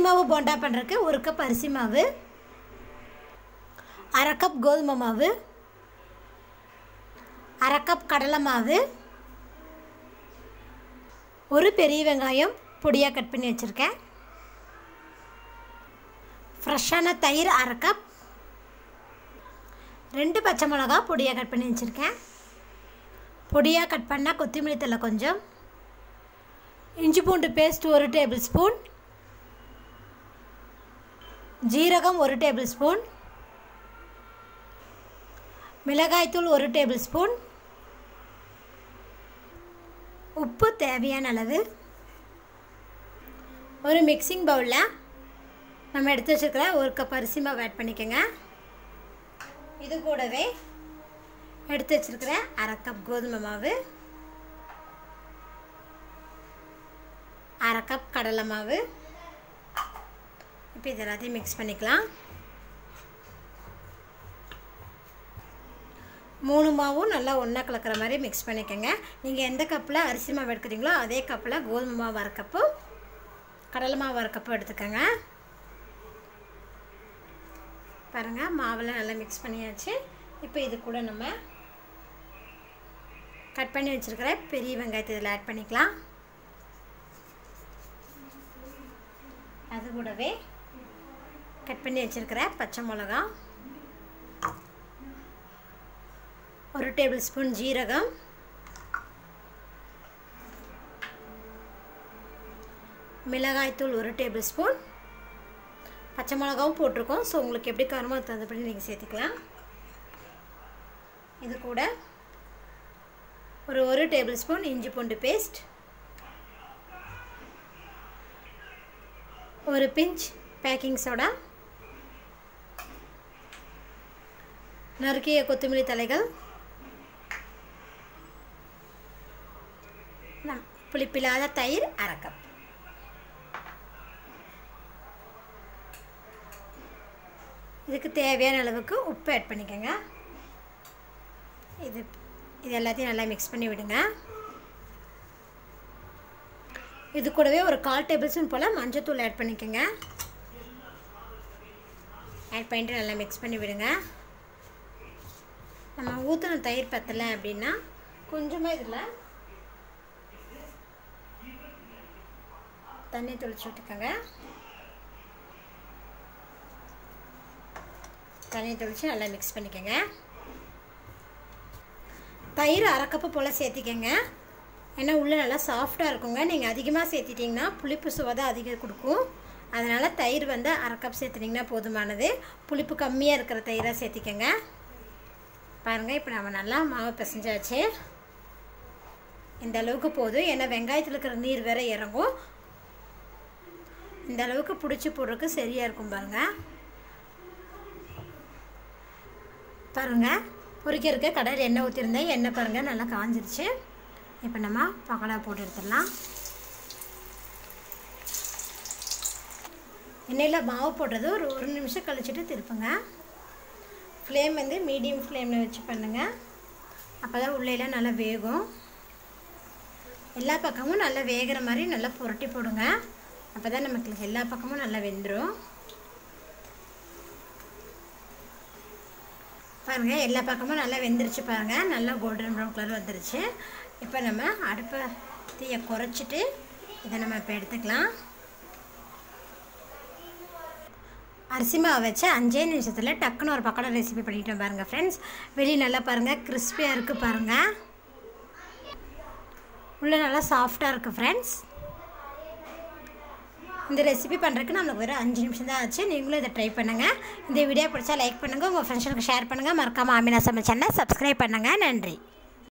மாவு போண்டா பண்ணுறதுக்கு ஒரு கப் அரிசி மாவு அரை கப் கோதுமை மாவு அரை கப் கடலை மாவு ஒரு பெரிய வெங்காயம் பொடியாக கட் பண்ணி வச்சுருக்கேன் ஃப்ரெஷ்ஷான தயிர் அரை கப் ரெண்டு பச்சை மிளகா பொடியாக கட் பண்ணி வச்சுருக்கேன் பொடியாக கட் பண்ணால் கொத்தமல்லி தலை கொஞ்சம் இஞ்சி பூண்டு பேஸ்ட் ஒரு டேபிள் ஸ்பூன் ஜீரகம் ஒரு டேபிள் ஸ்பூன் மிளகாய்த்தூள் ஒரு டேபிள் ஸ்பூன் உப்பு தேவையான அளவு ஒரு மிக்சிங் பவுலில் நம்ம எடுத்து வச்சுருக்கிற ஒரு கப் அரிசி மாவு ஆட் பண்ணிக்கோங்க இது கூடவே எடுத்து வச்சுருக்கிற அரை கப் கோதுமை மாவு அரை கப் கடலை மாவு இப்போ இது எல்லாத்தையும் மிக்ஸ் பண்ணிக்கலாம் மூணு மாவும் நல்லா ஒன்றா கலக்கிற மாதிரி மிக்ஸ் பண்ணிக்கோங்க நீங்கள் எந்த கப்பில் அரிசி மாவு எடுக்கிறீங்களோ அதே கப்பில் கோதுமை மாவு அரை கப்பு கடலை மாவு அரை கப்பு எடுத்துக்கோங்க பாருங்கள் மாவெல்லாம் நல்லா மிக்ஸ் பண்ணியாச்சு இப்போ இது கூட நம்ம கட் பண்ணி வச்சுருக்கிற பெரிய வெங்காயத்தை இதில் ஆட் பண்ணிக்கலாம் அது கூடவே கட் பண்ணி வச்சுருக்கிற பச்சை மிளகா ஒரு டேபிள் ஸ்பூன் ஜீரகம் மிளகாய்த்தூள் ஒரு டேபிள் ஸ்பூன் பச்சை மிளகாவும் போட்டிருக்கோம் ஸோ உங்களுக்கு எப்படி காரமோ அது தகுந்தபடி நீங்கள் சேர்த்துக்கலாம் இது கூட ஒரு ஒரு டேபிள் ஸ்பூன் இஞ்சி பூண்டு பேஸ்ட் ஒரு பிஞ்ச் பேக்கிங் சோடா நறுக்கிய கொத்தமல்லி தலைகள் நம் புளிப்பில்லாத தயிர் அரை கப் இதுக்கு தேவையான அளவுக்கு உப்பு ஆட் பண்ணிக்கோங்க இது இது எல்லாத்தையும் நல்லா மிக்ஸ் பண்ணி விடுங்க இது கூடவே ஒரு கால் டேபிள் ஸ்பூன் போல் மஞ்சத்தூள் ஆட் பண்ணிக்கோங்க ஆட் பண்ணிட்டு நல்லா மிக்ஸ் பண்ணி விடுங்க நம்ம ஊற்றின தயிர் பத்தலை அப்படின்னா கொஞ்சமாக இதில் தண்ணி தெளிச்சு விட்டுக்கோங்க தண்ணி தெளித்து நல்லா மிக்ஸ் பண்ணிக்கோங்க தயிர் அரை கப்பு போல் சேர்த்திக்கங்க ஏன்னா உள்ளே நல்லா சாஃப்டாக இருக்குங்க நீங்கள் அதிகமாக சேர்த்திட்டிங்கன்னா புளிப்பு சுவை தான் அதிகம் கொடுக்கும் அதனால் தயிர் வந்து அரை கப் சேர்த்துட்டிங்கன்னா போதுமானது புளிப்பு கம்மியாக இருக்கிற தயிராக சேர்த்திக்கங்க பாருங்கள் இப்போ நம்ம நல்லா மாவு பிசைஞ்சாச்சு இந்த அளவுக்கு போதும் ஏன்னா வெங்காயத்தில் இருக்கிற நீர் வேற இறங்கும் இந்த அளவுக்கு பிடிச்சி போடுறதுக்கு சரியாக இருக்கும் பாருங்கள் பாருங்கள் பொரிக்கிறதுக்கு கடையில் எண்ணெய் ஊற்றிருந்தேன் எண்ணெய் பாருங்கள் நல்லா காஞ்சிருச்சு இப்போ நம்ம பக்கோடா போட்டு எடுத்துடலாம் எண்ணெயில் மாவு போடுறது ஒரு ஒரு நிமிஷம் கழிச்சிட்டு திருப்புங்க ஃப்ளேம் வந்து மீடியம் ஃப்ளேமில் வச்சு பண்ணுங்கள் அப்போ தான் உள்ளேலாம் நல்லா வேகும் எல்லா பக்கமும் நல்லா வேகிற மாதிரி நல்லா புரட்டி போடுங்க அப்போ தான் நமக்கு எல்லா பக்கமும் நல்லா வெந்துடும் பாருங்கள் எல்லா பக்கமும் நல்லா வெந்துருச்சு பாருங்கள் நல்லா கோல்டன் ப்ரௌன் கலர் வந்துருச்சு இப்போ நம்ம அடுப்பை தீயை குறைச்சிட்டு இதை நம்ம இப்போ எடுத்துக்கலாம் அரிசி மாவு வச்சு அஞ்சே நிமிஷத்தில் டக்குன்னு ஒரு பக்கோடா ரெசிபி பண்ணிட்டோம் பாருங்கள் ஃப்ரெண்ட்ஸ் வெளியே நல்லா பாருங்கள் கிறிஸ்பியாக இருக்குது பாருங்கள் உள்ளே நல்லா சாஃப்டாக இருக்குது ஃப்ரெண்ட்ஸ் இந்த ரெசிபி பண்ணுறதுக்கு நம்மளுக்கு வெறும் அஞ்சு நிமிஷம் தான் ஆச்சு நீங்களும் இதை ட்ரை பண்ணுங்கள் இந்த வீடியோ பிடிச்சா லைக் பண்ணுங்கள் உங்கள் ஃப்ரெண்ட்ஸுக்கு ஷேர் பண்ணுங்கள் மறக்காமல் ஆமினா சமைச்சேன்னா சப்ஸ்கிரைப் பண்ணுங்கள் நன்றி